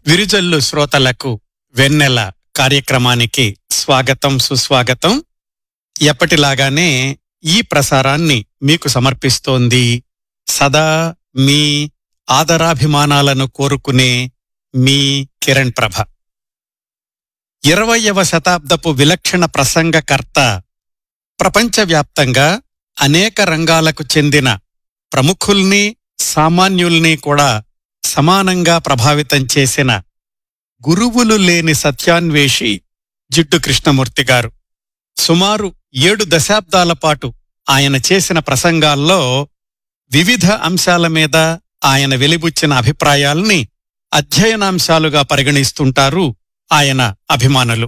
విరుజల్లు శ్రోతలకు వెన్నెల కార్యక్రమానికి స్వాగతం సుస్వాగతం ఎప్పటిలాగానే ఈ ప్రసారాన్ని మీకు సమర్పిస్తోంది సదా మీ ఆదరాభిమానాలను కోరుకునే మీ కిరణ్ ప్రభ ఇరవయవ శతాబ్దపు విలక్షణ ప్రసంగకర్త ప్రపంచవ్యాప్తంగా అనేక రంగాలకు చెందిన ప్రముఖుల్ని సామాన్యుల్ని కూడా సమానంగా ప్రభావితం చేసిన గురువులు లేని సత్యాన్వేషి జిడ్డు కృష్ణమూర్తి గారు సుమారు ఏడు దశాబ్దాల పాటు ఆయన చేసిన ప్రసంగాల్లో వివిధ అంశాల మీద ఆయన వెలిబుచ్చిన అభిప్రాయాల్ని అధ్యయనాంశాలుగా పరిగణిస్తుంటారు ఆయన అభిమానులు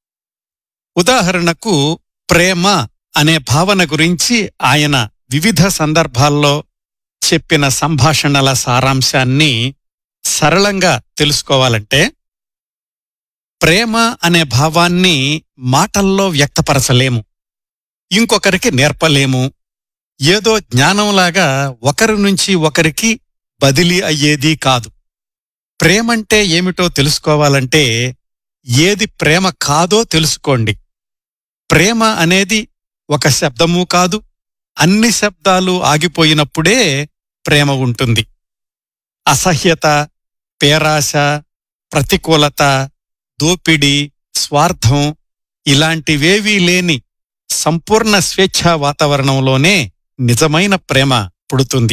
ఉదాహరణకు ప్రేమ అనే భావన గురించి ఆయన వివిధ సందర్భాల్లో చెప్పిన సంభాషణల సారాంశాన్ని సరళంగా తెలుసుకోవాలంటే ప్రేమ అనే భావాన్ని మాటల్లో వ్యక్తపరచలేము ఇంకొకరికి నేర్పలేము ఏదో జ్ఞానంలాగా ఒకరి నుంచి ఒకరికి బదిలీ అయ్యేది కాదు ప్రేమంటే ఏమిటో తెలుసుకోవాలంటే ఏది ప్రేమ కాదో తెలుసుకోండి ప్రేమ అనేది ఒక శబ్దమూ కాదు అన్ని శబ్దాలు ఆగిపోయినప్పుడే ప్రేమ ఉంటుంది అసహ్యత పేరాశ ప్రతికూలత దోపిడీ స్వార్థం ఇలాంటివేవీ లేని సంపూర్ణ స్వేచ్ఛా వాతావరణంలోనే నిజమైన ప్రేమ పుడుతుంది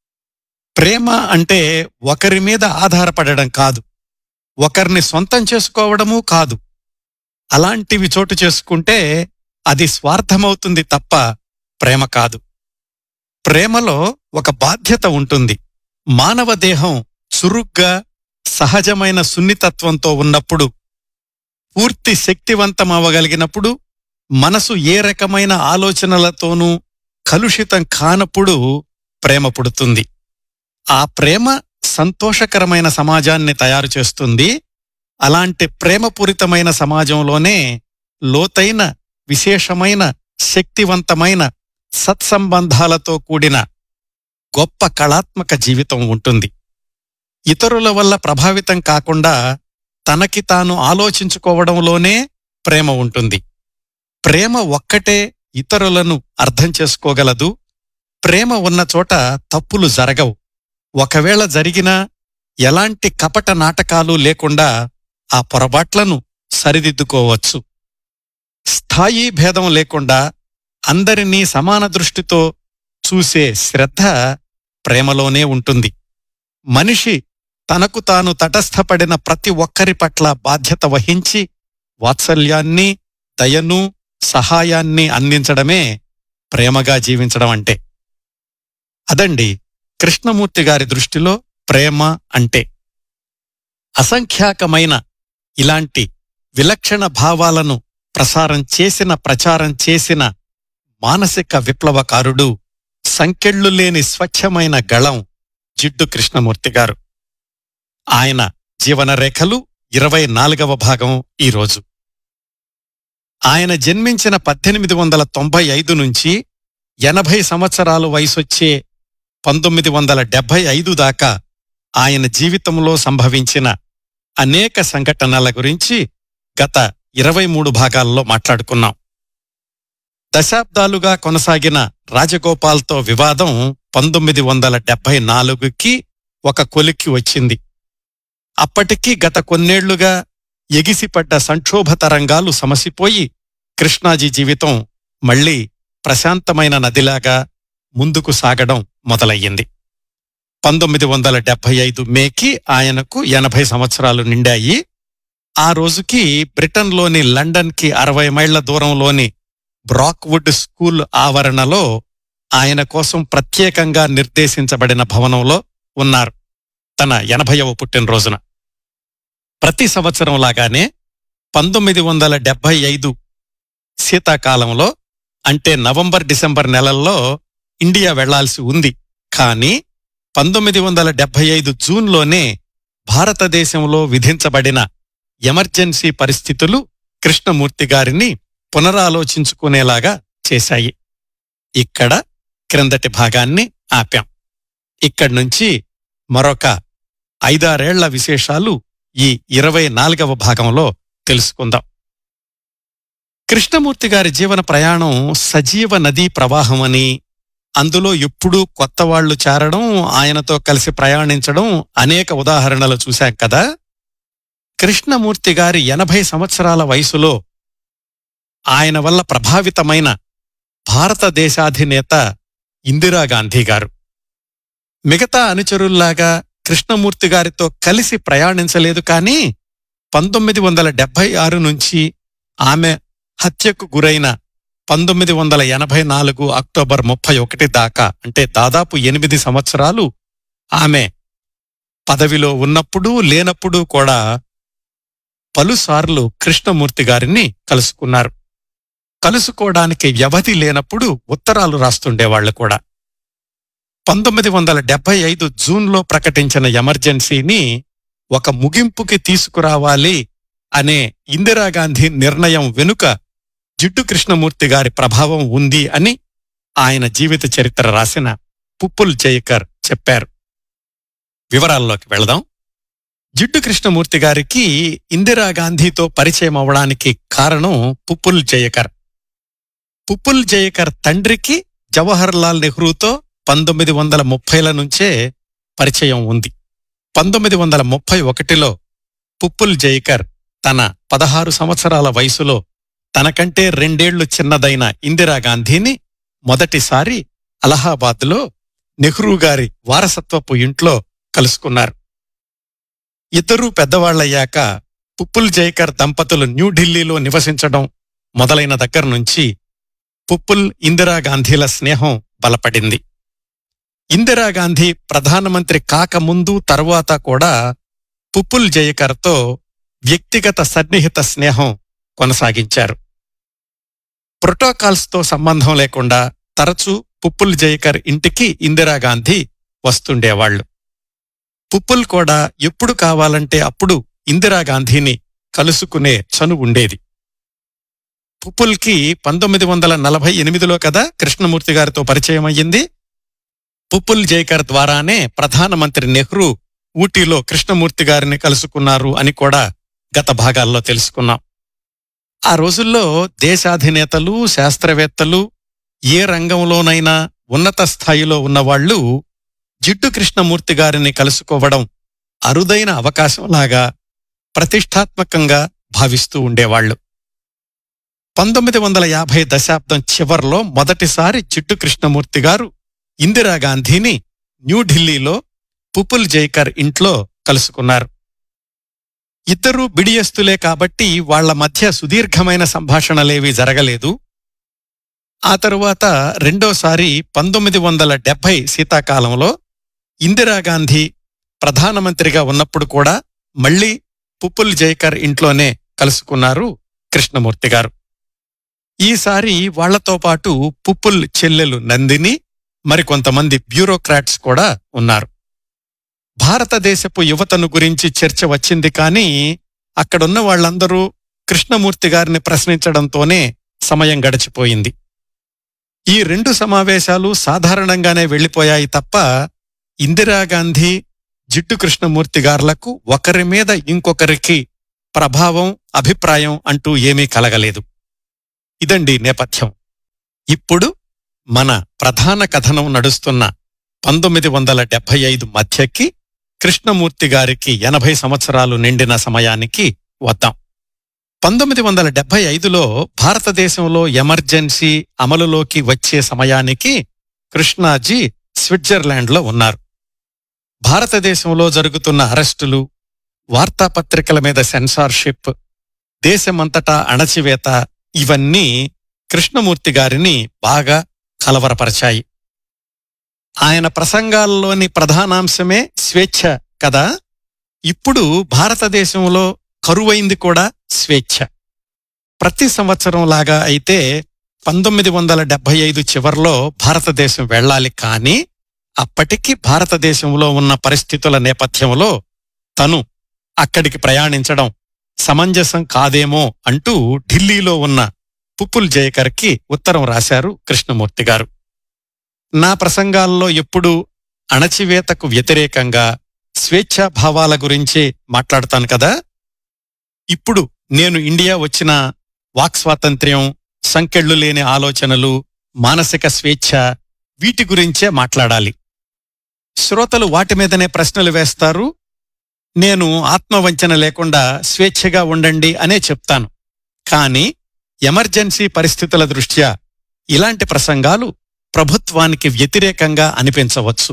ప్రేమ అంటే ఒకరి మీద ఆధారపడడం కాదు ఒకరిని సొంతం చేసుకోవడమూ కాదు అలాంటివి చోటు చేసుకుంటే అది స్వార్థమవుతుంది తప్ప ప్రేమ కాదు ప్రేమలో ఒక బాధ్యత ఉంటుంది మానవ దేహం చురుగ్గా సహజమైన సున్నితత్వంతో ఉన్నప్పుడు పూర్తి శక్తివంతమవగలిగినప్పుడు మనసు ఏ రకమైన ఆలోచనలతోనూ కలుషితం కానప్పుడు ప్రేమ పుడుతుంది ఆ ప్రేమ సంతోషకరమైన సమాజాన్ని తయారు చేస్తుంది అలాంటి ప్రేమపూరితమైన సమాజంలోనే లోతైన విశేషమైన శక్తివంతమైన సత్సంబంధాలతో కూడిన గొప్ప కళాత్మక జీవితం ఉంటుంది ఇతరుల వల్ల ప్రభావితం కాకుండా తనకి తాను ఆలోచించుకోవడంలోనే ప్రేమ ఉంటుంది ప్రేమ ఒక్కటే ఇతరులను అర్థం చేసుకోగలదు ప్రేమ ఉన్న చోట తప్పులు జరగవు ఒకవేళ జరిగినా ఎలాంటి కపట నాటకాలు లేకుండా ఆ పొరపాట్లను సరిదిద్దుకోవచ్చు స్థాయి భేదం లేకుండా అందరినీ సమాన దృష్టితో చూసే శ్రద్ధ ప్రేమలోనే ఉంటుంది మనిషి తనకు తాను తటస్థపడిన ప్రతి ఒక్కరి పట్ల బాధ్యత వహించి వాత్సల్యాన్ని దయను సహాయాన్ని అందించడమే ప్రేమగా జీవించడం అంటే అదండి కృష్ణమూర్తి గారి దృష్టిలో ప్రేమ అంటే అసంఖ్యాకమైన ఇలాంటి విలక్షణ భావాలను ప్రసారం చేసిన ప్రచారం చేసిన మానసిక విప్లవకారుడు సంకెళ్ళు లేని స్వచ్ఛమైన గళం జిడ్డు కృష్ణమూర్తి గారు ఆయన జీవనరేఖలు ఇరవై నాలుగవ భాగం ఈరోజు ఆయన జన్మించిన పద్దెనిమిది వందల తొంభై ఐదు నుంచి ఎనభై సంవత్సరాలు వయసొచ్చే పంతొమ్మిది వందల డెబ్బై ఐదు దాకా ఆయన జీవితంలో సంభవించిన అనేక సంఘటనల గురించి గత ఇరవై మూడు భాగాల్లో మాట్లాడుకున్నాం దశాబ్దాలుగా కొనసాగిన రాజగోపాల్తో వివాదం పంతొమ్మిది వందల డెబ్బై నాలుగుకి ఒక కొలిక్కి వచ్చింది అప్పటికి గత కొన్నేళ్లుగా ఎగిసిపడ్డ సంక్షోభ తరంగాలు సమసిపోయి కృష్ణాజీ జీవితం మళ్లీ ప్రశాంతమైన నదిలాగా ముందుకు సాగడం మొదలయ్యింది పంతొమ్మిది వందల డెబ్బై ఐదు మేకి ఆయనకు ఎనభై సంవత్సరాలు నిండాయి ఆ రోజుకి బ్రిటన్లోని లండన్కి అరవై మైళ్ల దూరంలోని బ్రాక్వుడ్ స్కూల్ ఆవరణలో ఆయన కోసం ప్రత్యేకంగా నిర్దేశించబడిన భవనంలో ఉన్నారు తన ఎనభైవ పుట్టినరోజున ప్రతి సంవత్సరం లాగానే పంతొమ్మిది వందల డెబ్బై ఐదు శీతాకాలంలో అంటే నవంబర్ డిసెంబర్ నెలల్లో ఇండియా వెళ్లాల్సి ఉంది కానీ పంతొమ్మిది వందల డెబ్బై ఐదు జూన్లోనే భారతదేశంలో విధించబడిన ఎమర్జెన్సీ పరిస్థితులు కృష్ణమూర్తి గారిని పునరాలోచించుకునేలాగా చేశాయి ఇక్కడ క్రిందటి భాగాన్ని ఆపాం ఇక్కడ్నుంచి మరొక ఐదారేళ్ల విశేషాలు ఈ ఇరవై నాలుగవ భాగంలో తెలుసుకుందాం కృష్ణమూర్తి గారి జీవన ప్రయాణం సజీవ నదీ ప్రవాహమని అందులో ఎప్పుడూ కొత్త వాళ్లు చేరడం ఆయనతో కలిసి ప్రయాణించడం అనేక ఉదాహరణలు చూశాం కదా కృష్ణమూర్తి గారి ఎనభై సంవత్సరాల వయసులో ఆయన వల్ల ప్రభావితమైన భారతదేశాధినేత ఇందిరాగాంధీ గారు మిగతా అనుచరుల్లాగా కృష్ణమూర్తి గారితో కలిసి ప్రయాణించలేదు కానీ పంతొమ్మిది వందల డెబ్బై ఆరు నుంచి ఆమె హత్యకు గురైన పంతొమ్మిది వందల ఎనభై నాలుగు అక్టోబర్ ముప్పై ఒకటి దాకా అంటే దాదాపు ఎనిమిది సంవత్సరాలు ఆమె పదవిలో ఉన్నప్పుడు లేనప్పుడు కూడా పలుసార్లు కృష్ణమూర్తి గారిని కలుసుకున్నారు కలుసుకోవడానికి వ్యవధి లేనప్పుడు ఉత్తరాలు రాస్తుండేవాళ్లు కూడా పంతొమ్మిది వందల డెబ్బై ఐదు జూన్లో ప్రకటించిన ఎమర్జెన్సీని ఒక ముగింపుకి తీసుకురావాలి అనే ఇందిరాగాంధీ నిర్ణయం వెనుక జిడ్డు కృష్ణమూర్తి గారి ప్రభావం ఉంది అని ఆయన జీవిత చరిత్ర రాసిన పుప్పుల్ జయకర్ చెప్పారు వివరాల్లోకి వెళదాం జిడ్డు కృష్ణమూర్తి గారికి ఇందిరాగాంధీతో పరిచయం అవడానికి కారణం పుప్పుల్ జయకర్ పుప్పుల్ జయకర్ తండ్రికి జవహర్ లాల్ నెహ్రూతో పంతొమ్మిది వందల ముప్పైల నుంచే పరిచయం ఉంది పంతొమ్మిది వందల ముప్పై ఒకటిలో పుప్పుల్ జైకర్ తన పదహారు సంవత్సరాల వయసులో తనకంటే రెండేళ్లు చిన్నదైన ఇందిరాగాంధీని మొదటిసారి అలహాబాద్లో నెహ్రూ గారి వారసత్వపు ఇంట్లో కలుసుకున్నారు ఇద్దరూ పెద్దవాళ్లయ్యాక పుప్పుల్ జైకర్ దంపతులు న్యూఢిల్లీలో నివసించడం మొదలైన దగ్గర నుంచి పుప్పుల్ ఇందిరాగాంధీల స్నేహం బలపడింది ఇందిరాగాంధీ ప్రధానమంత్రి కాకముందు తరువాత కూడా పుప్పుల్ జయకర్తో వ్యక్తిగత సన్నిహిత స్నేహం కొనసాగించారు ప్రోటోకాల్స్తో సంబంధం లేకుండా తరచూ పుప్పుల్ జయకర్ ఇంటికి ఇందిరాగాంధీ వస్తుండేవాళ్లు పుప్పుల్ కూడా ఎప్పుడు కావాలంటే అప్పుడు ఇందిరాగాంధీని కలుసుకునే చను ఉండేది పుప్పుల్కి పంతొమ్మిది వందల నలభై ఎనిమిదిలో కదా కృష్ణమూర్తి గారితో పరిచయం అయ్యింది పుప్పుల్ జైకర్ ద్వారానే ప్రధానమంత్రి నెహ్రూ ఊటీలో కృష్ణమూర్తి గారిని కలుసుకున్నారు అని కూడా గత భాగాల్లో తెలుసుకున్నాం ఆ రోజుల్లో దేశాధినేతలు శాస్త్రవేత్తలు ఏ రంగంలోనైనా ఉన్నత స్థాయిలో ఉన్నవాళ్లు జిడ్డు కృష్ణమూర్తి గారిని కలుసుకోవడం అరుదైన అవకాశంలాగా ప్రతిష్టాత్మకంగా భావిస్తూ ఉండేవాళ్లు పంతొమ్మిది వందల యాభై దశాబ్దం చివర్లో మొదటిసారి జిడ్డు కృష్ణమూర్తి గారు ఇందిరాగాంధీని న్యూఢిల్లీలో పుపుల్ జైకర్ ఇంట్లో కలుసుకున్నారు ఇద్దరూ బిడియస్తులే కాబట్టి వాళ్ల మధ్య సుదీర్ఘమైన సంభాషణలేవీ జరగలేదు ఆ తరువాత రెండోసారి పంతొమ్మిది వందల డెబ్బై శీతాకాలంలో ఇందిరాగాంధీ ప్రధానమంత్రిగా ఉన్నప్పుడు కూడా మళ్లీ పుప్పుల్ జైకర్ ఇంట్లోనే కలుసుకున్నారు కృష్ణమూర్తి గారు ఈసారి వాళ్లతో పాటు పుప్పుల్ చెల్లెలు నందిని మరికొంతమంది బ్యూరోక్రాట్స్ కూడా ఉన్నారు భారతదేశపు యువతను గురించి చర్చ వచ్చింది కానీ అక్కడున్న వాళ్లందరూ కృష్ణమూర్తి గారిని ప్రశ్నించడంతోనే సమయం గడిచిపోయింది ఈ రెండు సమావేశాలు సాధారణంగానే వెళ్లిపోయాయి తప్ప ఇందిరాగాంధీ జిడ్డు కృష్ణమూర్తి గార్లకు ఒకరి మీద ఇంకొకరికి ప్రభావం అభిప్రాయం అంటూ ఏమీ కలగలేదు ఇదండి నేపథ్యం ఇప్పుడు మన ప్రధాన కథనం నడుస్తున్న పంతొమ్మిది వందల డెబ్బై ఐదు మధ్యకి కృష్ణమూర్తి గారికి ఎనభై సంవత్సరాలు నిండిన సమయానికి వద్దాం పంతొమ్మిది వందల డెబ్బై ఐదులో భారతదేశంలో ఎమర్జెన్సీ అమలులోకి వచ్చే సమయానికి కృష్ణాజీ స్విట్జర్లాండ్లో ఉన్నారు భారతదేశంలో జరుగుతున్న అరెస్టులు వార్తాపత్రికల మీద సెన్సార్షిప్ దేశమంతటా అణచివేత ఇవన్నీ కృష్ణమూర్తి గారిని బాగా కలవరపరచాయి ఆయన ప్రసంగాల్లోని ప్రధానాంశమే స్వేచ్ఛ కదా ఇప్పుడు భారతదేశంలో కరువైంది కూడా స్వేచ్ఛ ప్రతి సంవత్సరం లాగా అయితే పంతొమ్మిది వందల డెబ్బై ఐదు చివర్లో భారతదేశం వెళ్ళాలి కానీ అప్పటికి భారతదేశంలో ఉన్న పరిస్థితుల నేపథ్యంలో తను అక్కడికి ప్రయాణించడం సమంజసం కాదేమో అంటూ ఢిల్లీలో ఉన్న పుప్పుల్ జయకర్కి ఉత్తరం రాశారు కృష్ణమూర్తి గారు నా ప్రసంగాల్లో ఎప్పుడూ అణచివేతకు వ్యతిరేకంగా స్వేచ్ఛా భావాల గురించి మాట్లాడతాను కదా ఇప్పుడు నేను ఇండియా వచ్చిన వాక్ స్వాతంత్ర్యం సంకెళ్ళు లేని ఆలోచనలు మానసిక స్వేచ్ఛ వీటి గురించే మాట్లాడాలి శ్రోతలు వాటి మీదనే ప్రశ్నలు వేస్తారు నేను ఆత్మవంచన లేకుండా స్వేచ్ఛగా ఉండండి అనే చెప్తాను కానీ ఎమర్జెన్సీ పరిస్థితుల దృష్ట్యా ఇలాంటి ప్రసంగాలు ప్రభుత్వానికి వ్యతిరేకంగా అనిపించవచ్చు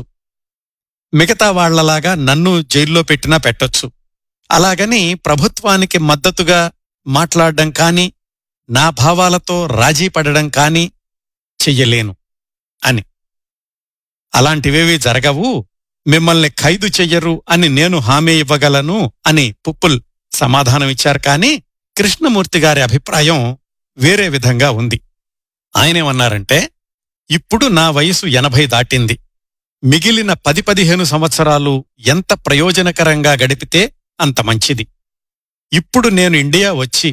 మిగతా వాళ్లలాగా నన్ను జైల్లో పెట్టినా పెట్టొచ్చు అలాగని ప్రభుత్వానికి మద్దతుగా మాట్లాడడం కాని నా భావాలతో రాజీ పడడం కాని చెయ్యలేను అని అలాంటివేవీ జరగవు మిమ్మల్ని ఖైదు చెయ్యరు అని నేను హామీ ఇవ్వగలను అని పుప్పుల్ సమాధానమిచ్చారు కాని కృష్ణమూర్తి గారి అభిప్రాయం వేరే విధంగా ఉంది ఆయనేమన్నారంటే ఇప్పుడు నా వయసు ఎనభై దాటింది మిగిలిన పది పదిహేను సంవత్సరాలు ఎంత ప్రయోజనకరంగా గడిపితే అంత మంచిది ఇప్పుడు నేను ఇండియా వచ్చి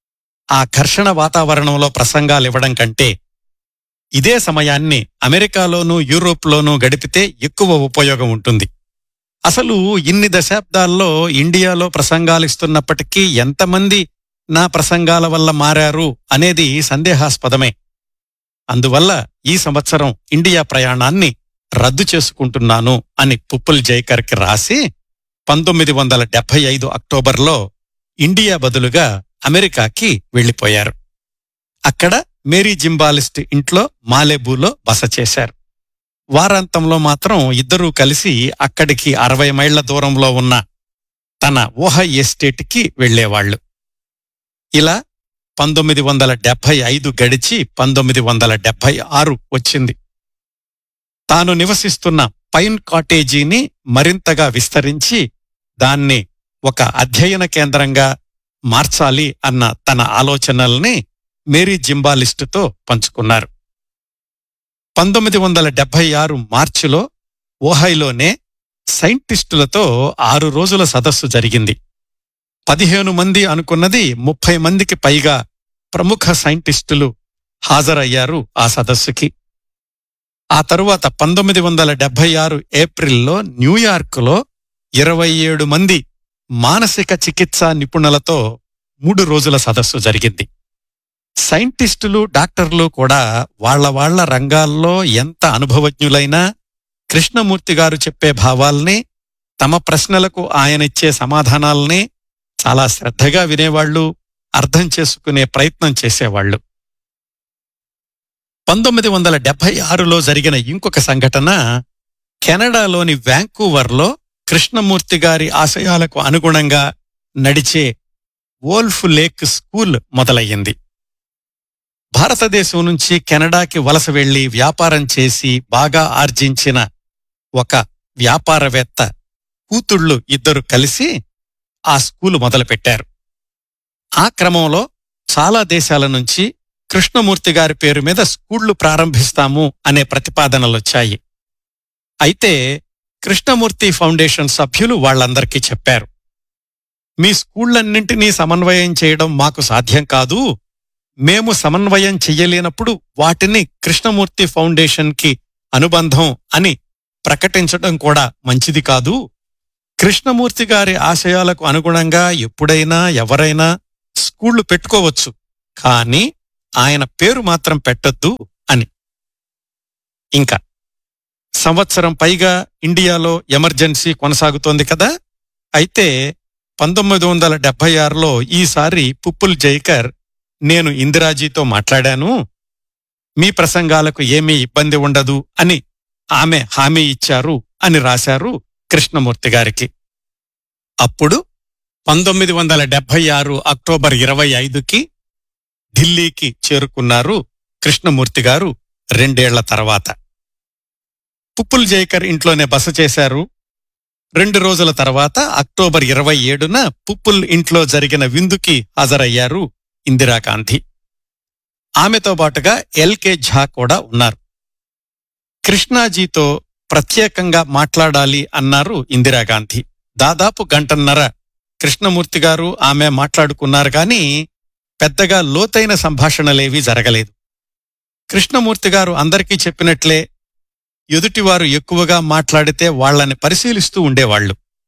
ఆ ఘర్షణ వాతావరణంలో ప్రసంగాలివ్వడం కంటే ఇదే సమయాన్ని అమెరికాలోనూ యూరోప్లోనూ గడిపితే ఎక్కువ ఉపయోగం ఉంటుంది అసలు ఇన్ని దశాబ్దాల్లో ఇండియాలో ప్రసంగాలిస్తున్నప్పటికీ ఎంతమంది నా ప్రసంగాల వల్ల మారారు అనేది సందేహాస్పదమే అందువల్ల ఈ సంవత్సరం ఇండియా ప్రయాణాన్ని రద్దు చేసుకుంటున్నాను అని పుప్పుల్ జైకర్కి రాసి పంతొమ్మిది వందల డెబ్బై ఐదు అక్టోబర్లో ఇండియా బదులుగా అమెరికాకి వెళ్లిపోయారు అక్కడ మేరీ జింబాలిస్ట్ ఇంట్లో మాలేబూలో బస చేశారు వారాంతంలో మాత్రం ఇద్దరూ కలిసి అక్కడికి అరవై మైళ్ల దూరంలో ఉన్న తన ఊహ ఎస్టేట్కి వెళ్లేవాళ్లు ఇలా పంతొమ్మిది వందల డెబ్బై ఐదు గడిచి పంతొమ్మిది వందల డెబ్బై ఆరు వచ్చింది తాను నివసిస్తున్న పైన్ కాటేజీని మరింతగా విస్తరించి దాన్ని ఒక అధ్యయన కేంద్రంగా మార్చాలి అన్న తన ఆలోచనల్ని మేరీ జింబాలిస్టుతో పంచుకున్నారు పంతొమ్మిది వందల డెబ్బై ఆరు మార్చిలో ఓహైలోనే సైంటిస్టులతో ఆరు రోజుల సదస్సు జరిగింది పదిహేను మంది అనుకున్నది ముప్పై మందికి పైగా ప్రముఖ సైంటిస్టులు హాజరయ్యారు ఆ సదస్సుకి ఆ తరువాత పంతొమ్మిది వందల డెబ్బై ఆరు ఏప్రిల్లో న్యూయార్కులో ఇరవై ఏడు మంది మానసిక చికిత్సా నిపుణులతో మూడు రోజుల సదస్సు జరిగింది సైంటిస్టులు డాక్టర్లు కూడా వాళ్ల వాళ్ల రంగాల్లో ఎంత అనుభవజ్ఞులైనా కృష్ణమూర్తి గారు చెప్పే భావాల్ని తమ ప్రశ్నలకు ఆయనిచ్చే సమాధానాల్ని చాలా శ్రద్ధగా వినేవాళ్లు అర్థం చేసుకునే ప్రయత్నం చేసేవాళ్లు పంతొమ్మిది వందల డెబ్బై ఆరులో జరిగిన ఇంకొక సంఘటన కెనడాలోని వ్యాంకూవర్లో కృష్ణమూర్తి గారి ఆశయాలకు అనుగుణంగా నడిచే వోల్ఫ్ లేక్ స్కూల్ మొదలయ్యింది భారతదేశం నుంచి కెనడాకి వలస వెళ్లి వ్యాపారం చేసి బాగా ఆర్జించిన ఒక వ్యాపారవేత్త కూతుళ్ళు ఇద్దరు కలిసి ఆ స్కూలు మొదలుపెట్టారు ఆ క్రమంలో చాలా దేశాల నుంచి కృష్ణమూర్తి గారి పేరు మీద స్కూళ్లు ప్రారంభిస్తాము అనే ప్రతిపాదనలొచ్చాయి అయితే కృష్ణమూర్తి ఫౌండేషన్ సభ్యులు వాళ్లందరికీ చెప్పారు మీ స్కూళ్లన్నింటినీ సమన్వయం చేయడం మాకు సాధ్యం కాదు మేము సమన్వయం చెయ్యలేనప్పుడు వాటిని కృష్ణమూర్తి ఫౌండేషన్కి అనుబంధం అని ప్రకటించడం కూడా మంచిది కాదు కృష్ణమూర్తి గారి ఆశయాలకు అనుగుణంగా ఎప్పుడైనా ఎవరైనా స్కూళ్లు పెట్టుకోవచ్చు కానీ ఆయన పేరు మాత్రం పెట్టొద్దు అని ఇంకా సంవత్సరం పైగా ఇండియాలో ఎమర్జెన్సీ కొనసాగుతోంది కదా అయితే పంతొమ్మిది వందల డెబ్బై ఆరులో ఈసారి పుప్పుల్ జైకర్ నేను ఇందిరాజీతో మాట్లాడాను మీ ప్రసంగాలకు ఏమీ ఇబ్బంది ఉండదు అని ఆమె హామీ ఇచ్చారు అని రాశారు కృష్ణమూర్తి గారికి అప్పుడు పంతొమ్మిది వందల డెబ్బై ఆరు అక్టోబర్ ఇరవై ఐదుకి ఢిల్లీకి చేరుకున్నారు కృష్ణమూర్తి గారు రెండేళ్ల తర్వాత పుప్పుల్ జైకర్ ఇంట్లోనే బస చేశారు రెండు రోజుల తర్వాత అక్టోబర్ ఇరవై ఏడున పుప్పుల్ ఇంట్లో జరిగిన విందుకి హాజరయ్యారు ఇందిరాగాంధీ ఆమెతో పాటుగా ఎల్కే ఝా కూడా ఉన్నారు కృష్ణాజీతో ప్రత్యేకంగా మాట్లాడాలి అన్నారు ఇందిరాగాంధీ దాదాపు గంటన్నర కృష్ణమూర్తి గారు ఆమె మాట్లాడుకున్నారు గాని పెద్దగా లోతైన సంభాషణలేవీ జరగలేదు కృష్ణమూర్తి గారు అందరికీ చెప్పినట్లే ఎదుటివారు ఎక్కువగా మాట్లాడితే వాళ్ళని పరిశీలిస్తూ ఉండేవాళ్లు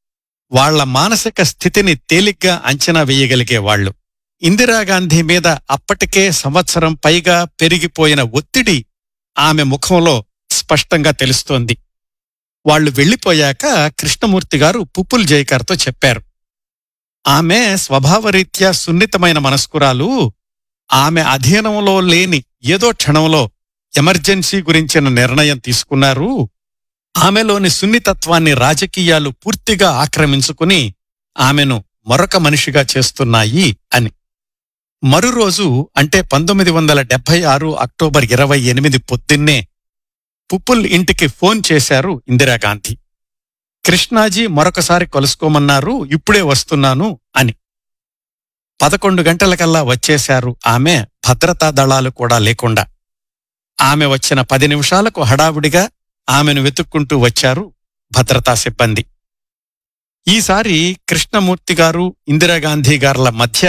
వాళ్ళ మానసిక స్థితిని తేలిగ్గా అంచనా వేయగలిగేవాళ్లు ఇందిరాగాంధీ మీద అప్పటికే సంవత్సరం పైగా పెరిగిపోయిన ఒత్తిడి ఆమె ముఖంలో స్పష్టంగా తెలుస్తోంది వాళ్లు వెళ్లిపోయాక కృష్ణమూర్తి గారు పుప్పుల్ జైకర్తో చెప్పారు ఆమె స్వభావరీత్యా సున్నితమైన మనస్కురాలు ఆమె అధీనంలో లేని ఏదో క్షణంలో ఎమర్జెన్సీ గురించిన నిర్ణయం తీసుకున్నారు ఆమెలోని సున్నితత్వాన్ని రాజకీయాలు పూర్తిగా ఆక్రమించుకుని ఆమెను మరొక మనిషిగా చేస్తున్నాయి అని మరు రోజు అంటే పంతొమ్మిది వందల డెబ్బై ఆరు అక్టోబర్ ఇరవై ఎనిమిది పొద్దున్నే పుప్పుల్ ఇంటికి ఫోన్ చేశారు ఇందిరాగాంధీ కృష్ణాజీ మరొకసారి కలుసుకోమన్నారు ఇప్పుడే వస్తున్నాను అని పదకొండు గంటలకల్లా వచ్చేశారు ఆమె భద్రతా దళాలు కూడా లేకుండా ఆమె వచ్చిన పది నిమిషాలకు హడావుడిగా ఆమెను వెతుక్కుంటూ వచ్చారు భద్రతా సిబ్బంది ఈసారి కృష్ణమూర్తి గారు ఇందిరాగాంధీ గారుల మధ్య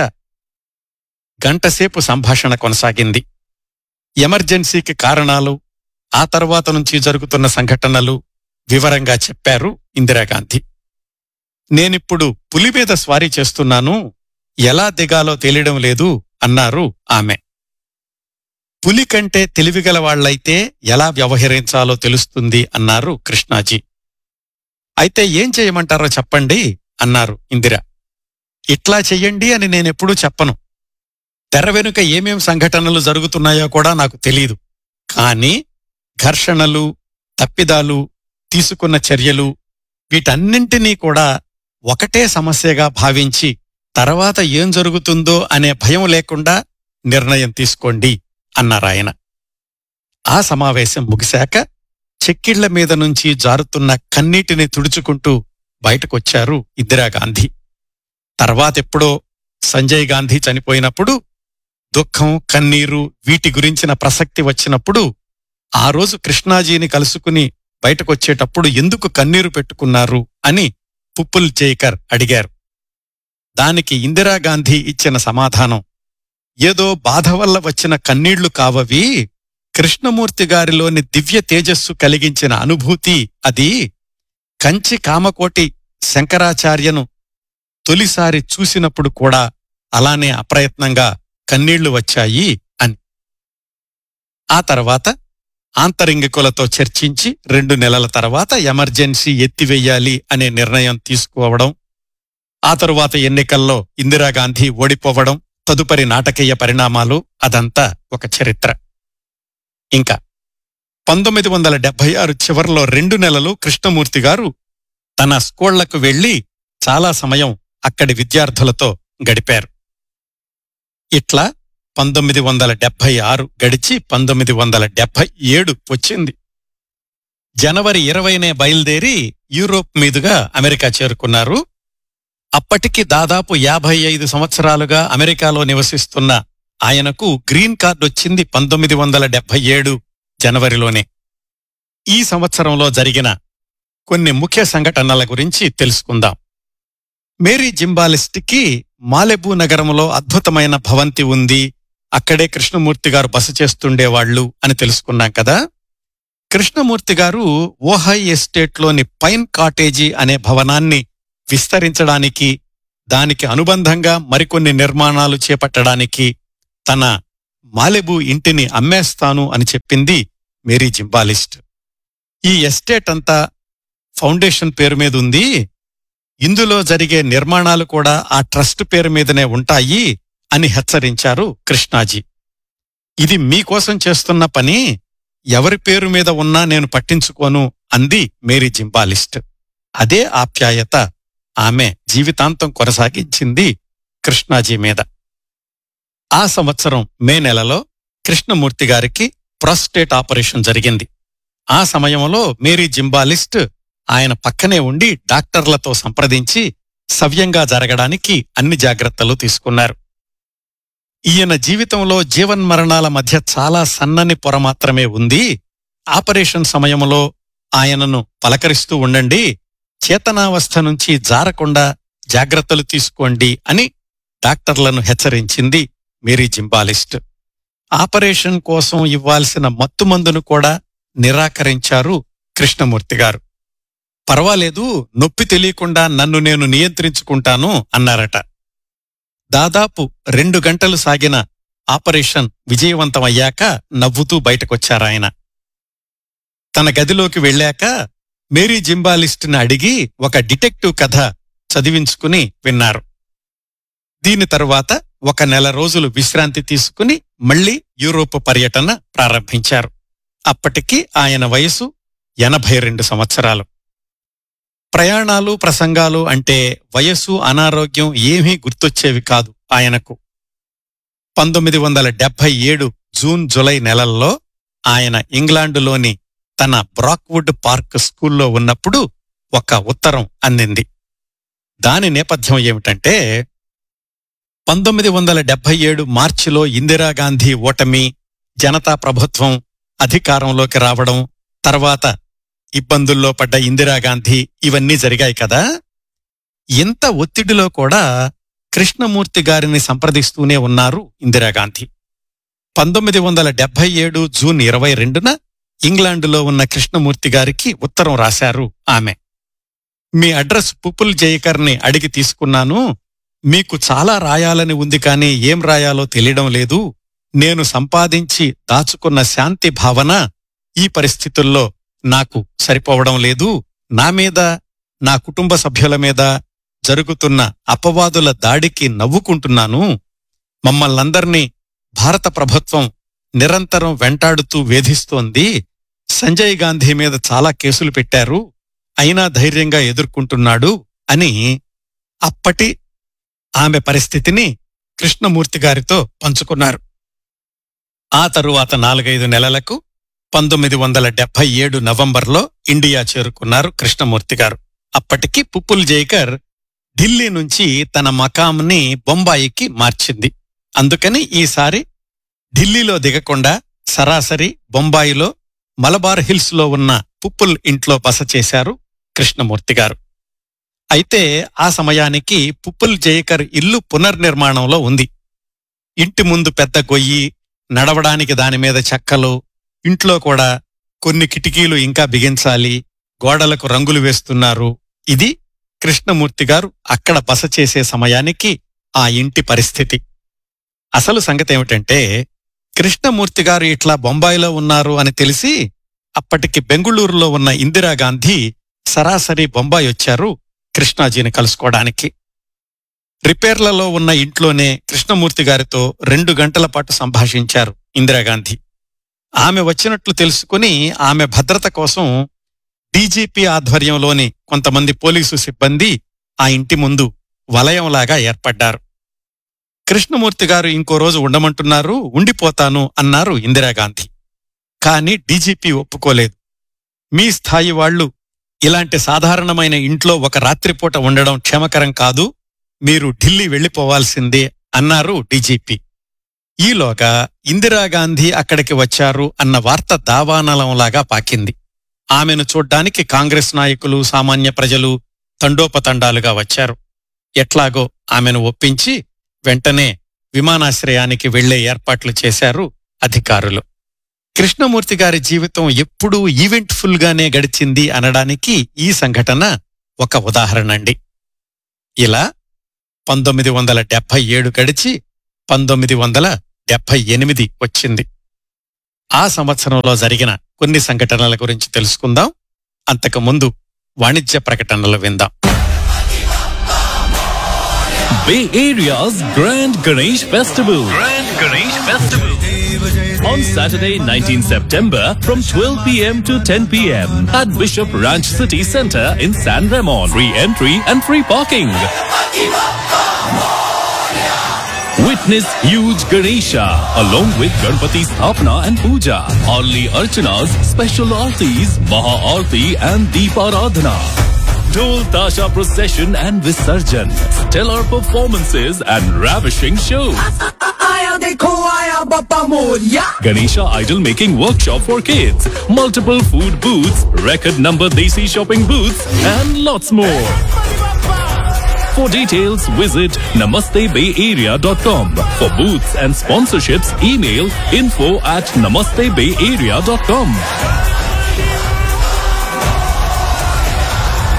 గంటసేపు సంభాషణ కొనసాగింది ఎమర్జెన్సీకి కారణాలు ఆ తర్వాత నుంచి జరుగుతున్న సంఘటనలు వివరంగా చెప్పారు ఇందిరాగాంధీ నేనిప్పుడు పులి మీద స్వారీ చేస్తున్నాను ఎలా దిగాలో తెలియడం లేదు అన్నారు ఆమె పులి కంటే తెలివిగల వాళ్లైతే ఎలా వ్యవహరించాలో తెలుస్తుంది అన్నారు కృష్ణాజీ అయితే ఏం చేయమంటారో చెప్పండి అన్నారు ఇందిర ఇట్లా చెయ్యండి అని నేనెప్పుడూ చెప్పను తెర వెనుక ఏమేం సంఘటనలు జరుగుతున్నాయో కూడా నాకు తెలీదు కానీ ఘర్షణలు తప్పిదాలు తీసుకున్న చర్యలు వీటన్నింటినీ కూడా ఒకటే సమస్యగా భావించి తర్వాత ఏం జరుగుతుందో అనే భయం లేకుండా నిర్ణయం తీసుకోండి అన్నారాయన ఆ సమావేశం ముగిశాక చెక్కిళ్ల మీద నుంచి జారుతున్న కన్నీటిని తుడుచుకుంటూ బయటకొచ్చారు ఇందిరాగాంధీ తర్వాతెప్పుడో సంజయ్ గాంధీ చనిపోయినప్పుడు దుఃఖం కన్నీరు వీటి గురించిన ప్రసక్తి వచ్చినప్పుడు ఆ రోజు కృష్ణాజీని కలుసుకుని బయటకొచ్చేటప్పుడు ఎందుకు కన్నీరు పెట్టుకున్నారు అని పుప్పుల్ జైకర్ అడిగారు దానికి ఇందిరాగాంధీ ఇచ్చిన సమాధానం ఏదో బాధ వల్ల వచ్చిన కన్నీళ్లు కావవి కృష్ణమూర్తి గారిలోని దివ్య తేజస్సు కలిగించిన అనుభూతి అది కంచి కామకోటి శంకరాచార్యను తొలిసారి చూసినప్పుడు కూడా అలానే అప్రయత్నంగా కన్నీళ్లు వచ్చాయి అని ఆ తర్వాత ఆంతరింగికులతో చర్చించి రెండు నెలల తర్వాత ఎమర్జెన్సీ ఎత్తివేయాలి అనే నిర్ణయం తీసుకోవడం ఆ తరువాత ఎన్నికల్లో ఇందిరాగాంధీ ఓడిపోవడం తదుపరి నాటకీయ పరిణామాలు అదంతా ఒక చరిత్ర ఇంకా పంతొమ్మిది వందల డెబ్బై ఆరు చివర్లో రెండు నెలలు కృష్ణమూర్తి గారు తన స్కూళ్లకు వెళ్లి చాలా సమయం అక్కడి విద్యార్థులతో గడిపారు ఇట్లా పంతొమ్మిది వందల డెబ్బై ఆరు గడిచి పంతొమ్మిది వందల డెబ్బై ఏడు వచ్చింది జనవరి ఇరవైనే బయలుదేరి యూరోప్ మీదుగా అమెరికా చేరుకున్నారు అప్పటికి దాదాపు యాభై ఐదు సంవత్సరాలుగా అమెరికాలో నివసిస్తున్న ఆయనకు గ్రీన్ కార్డ్ వచ్చింది పంతొమ్మిది వందల డెబ్బై ఏడు జనవరిలోనే ఈ సంవత్సరంలో జరిగిన కొన్ని ముఖ్య సంఘటనల గురించి తెలుసుకుందాం మేరీ జింబాలిస్ట్కి మాలెబూ నగరంలో అద్భుతమైన భవంతి ఉంది అక్కడే కృష్ణమూర్తి గారు బస చేస్తుండేవాళ్లు అని తెలుసుకున్నాం కదా కృష్ణమూర్తి గారు ఓహై ఎస్టేట్లోని పైన్ కాటేజీ అనే భవనాన్ని విస్తరించడానికి దానికి అనుబంధంగా మరికొన్ని నిర్మాణాలు చేపట్టడానికి తన మాలెబు ఇంటిని అమ్మేస్తాను అని చెప్పింది మేరీ జింబాలిస్ట్ ఈ ఎస్టేట్ అంతా ఫౌండేషన్ పేరు మీద ఉంది ఇందులో జరిగే నిర్మాణాలు కూడా ఆ ట్రస్ట్ పేరు మీదనే ఉంటాయి అని హెచ్చరించారు కృష్ణాజీ ఇది మీకోసం చేస్తున్న పని ఎవరి పేరు మీద ఉన్నా నేను పట్టించుకోను అంది మేరీ జింబాలిస్ట్ అదే ఆప్యాయత ఆమె జీవితాంతం కొనసాగించింది కృష్ణాజీ మీద ఆ సంవత్సరం మే నెలలో కృష్ణమూర్తి గారికి ప్రాస్టేట్ ఆపరేషన్ జరిగింది ఆ సమయంలో మేరీ జింబాలిస్ట్ ఆయన పక్కనే ఉండి డాక్టర్లతో సంప్రదించి సవ్యంగా జరగడానికి అన్ని జాగ్రత్తలు తీసుకున్నారు ఈయన జీవితంలో జీవన్మరణాల మధ్య చాలా సన్నని పొర మాత్రమే ఉంది ఆపరేషన్ సమయంలో ఆయనను పలకరిస్తూ ఉండండి చేతనావస్థ నుంచి జారకుండా జాగ్రత్తలు తీసుకోండి అని డాక్టర్లను హెచ్చరించింది మేరీ జింబాలిస్ట్ ఆపరేషన్ కోసం ఇవ్వాల్సిన మత్తుమందును కూడా నిరాకరించారు కృష్ణమూర్తి గారు పర్వాలేదు నొప్పి తెలియకుండా నన్ను నేను నియంత్రించుకుంటాను అన్నారట దాదాపు రెండు గంటలు సాగిన ఆపరేషన్ విజయవంతమయ్యాక నవ్వుతూ బయటకొచ్చారాయన తన గదిలోకి వెళ్ళాక మేరీ జింబాలిస్ట్ని అడిగి ఒక డిటెక్టివ్ కథ చదివించుకుని విన్నారు దీని తరువాత ఒక నెల రోజులు విశ్రాంతి తీసుకుని మళ్లీ యూరోప్ పర్యటన ప్రారంభించారు అప్పటికి ఆయన వయసు ఎనభై రెండు సంవత్సరాలు ప్రయాణాలు ప్రసంగాలు అంటే వయస్సు అనారోగ్యం ఏమీ గుర్తొచ్చేవి కాదు ఆయనకు పంతొమ్మిది వందల డెబ్బై ఏడు జూన్ జులై నెలల్లో ఆయన ఇంగ్లాండులోని తన బ్రాక్వుడ్ పార్క్ స్కూల్లో ఉన్నప్పుడు ఒక ఉత్తరం అందింది దాని నేపథ్యం ఏమిటంటే పంతొమ్మిది వందల డెబ్బై ఏడు మార్చిలో ఇందిరాగాంధీ ఓటమి జనతా ప్రభుత్వం అధికారంలోకి రావడం తర్వాత ఇబ్బందుల్లో పడ్డ ఇందిరాగాంధీ ఇవన్నీ జరిగాయి కదా ఇంత ఒత్తిడిలో కూడా కృష్ణమూర్తి గారిని సంప్రదిస్తూనే ఉన్నారు ఇందిరాగాంధీ పంతొమ్మిది వందల డెబ్బై ఏడు జూన్ ఇరవై రెండున ఇంగ్లాండులో ఉన్న కృష్ణమూర్తి గారికి ఉత్తరం రాశారు ఆమె మీ అడ్రస్ పుపుల్ జయకర్ని అడిగి తీసుకున్నాను మీకు చాలా రాయాలని ఉంది కానీ ఏం రాయాలో తెలియడం లేదు నేను సంపాదించి దాచుకున్న శాంతి భావన ఈ పరిస్థితుల్లో నాకు సరిపోవడం లేదు నా మీద నా కుటుంబ సభ్యుల మీద జరుగుతున్న అపవాదుల దాడికి నవ్వుకుంటున్నాను మమ్మల్నందర్నీ భారత ప్రభుత్వం నిరంతరం వెంటాడుతూ వేధిస్తోంది సంజయ్ గాంధీ మీద చాలా కేసులు పెట్టారు అయినా ధైర్యంగా ఎదుర్కొంటున్నాడు అని అప్పటి ఆమె పరిస్థితిని కృష్ణమూర్తి గారితో పంచుకున్నారు ఆ తరువాత నాలుగైదు నెలలకు పంతొమ్మిది వందల డెబ్బై ఏడు నవంబర్లో ఇండియా చేరుకున్నారు కృష్ణమూర్తి గారు అప్పటికి పుప్పుల్ జైకర్ ఢిల్లీ నుంచి తన మకాంని బొంబాయికి మార్చింది అందుకని ఈసారి ఢిల్లీలో దిగకుండా సరాసరి బొంబాయిలో మలబార్ హిల్స్ లో ఉన్న పుప్పుల్ ఇంట్లో బస చేశారు కృష్ణమూర్తి గారు అయితే ఆ సమయానికి పుప్పుల్ జయకర్ ఇల్లు పునర్నిర్మాణంలో ఉంది ఇంటి ముందు పెద్ద గొయ్యి నడవడానికి దాని మీద చెక్కలు ఇంట్లో కూడా కొన్ని కిటికీలు ఇంకా బిగించాలి గోడలకు రంగులు వేస్తున్నారు ఇది కృష్ణమూర్తి గారు అక్కడ బస చేసే సమయానికి ఆ ఇంటి పరిస్థితి అసలు సంగతి ఏమిటంటే కృష్ణమూర్తి గారు ఇట్లా బొంబాయిలో ఉన్నారు అని తెలిసి అప్పటికి బెంగుళూరులో ఉన్న ఇందిరాగాంధీ సరాసరి బొంబాయి వచ్చారు కృష్ణాజీని కలుసుకోవడానికి రిపేర్లలో ఉన్న ఇంట్లోనే కృష్ణమూర్తి గారితో రెండు గంటల పాటు సంభాషించారు ఇందిరాగాంధీ ఆమె వచ్చినట్లు తెలుసుకుని ఆమె భద్రత కోసం డీజీపీ ఆధ్వర్యంలోని కొంతమంది పోలీసు సిబ్బంది ఆ ఇంటి ముందు వలయంలాగా ఏర్పడ్డారు కృష్ణమూర్తి గారు ఇంకో రోజు ఉండమంటున్నారు ఉండిపోతాను అన్నారు ఇందిరాగాంధీ కాని డీజీపీ ఒప్పుకోలేదు మీ స్థాయి వాళ్లు ఇలాంటి సాధారణమైన ఇంట్లో ఒక రాత్రిపూట ఉండడం క్షేమకరం కాదు మీరు ఢిల్లీ వెళ్లిపోవాల్సిందే అన్నారు డీజీపీ ఈలోగా ఇందిరాగాంధీ అక్కడికి వచ్చారు అన్న వార్త దావానలంలాగా పాకింది ఆమెను చూడ్డానికి కాంగ్రెస్ నాయకులు సామాన్య ప్రజలు తండోపతండాలుగా వచ్చారు ఎట్లాగో ఆమెను ఒప్పించి వెంటనే విమానాశ్రయానికి వెళ్లే ఏర్పాట్లు చేశారు అధికారులు కృష్ణమూర్తి గారి జీవితం ఎప్పుడూ ఈవెంట్ఫుల్ గానే గడిచింది అనడానికి ఈ సంఘటన ఒక ఉదాహరణండి ఇలా పంతొమ్మిది వందల డెబ్బై ఏడు గడిచి పంతొమ్మిది వందల డెబ్బై ఎనిమిది వచ్చింది ఆ సంవత్సరంలో జరిగిన కొన్ని సంఘటనల గురించి తెలుసుకుందాం అంతకుముందు వాణిజ్య ప్రకటనలు విందాం Bay Area's Grand Ganesh Festival. Grand Ganesh Festival. On Saturday, 19 September from 12 p.m. to 10 p.m. at Bishop Ranch City Center in San Ramon. Free entry and free parking. Witness huge Ganesha along with Ganpati Sthapana and Puja. Only Archanas, special artis, Maha Arti and Deeparadhana. Dol Tasha procession and Visarjan. Stellar performances and ravishing shows. आया देखो आया बापा Moriya Ganesha idol making workshop for kids. Multiple food booths, record number Desi shopping booths, and lots more. For details, visit namastebayarea.com. For booths and sponsorships, email info at namastebayarea.com.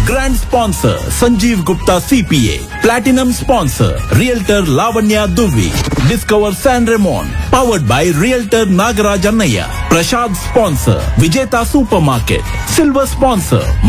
Grand sponsor Sanjeev Gupta CPA. Platinum sponsor Realtor Lavanya Duvi. Discover San Ramon. Powered by Realtor Nagaraj Annaya. Prashad sponsor Vijeta Supermarket. Silver sponsor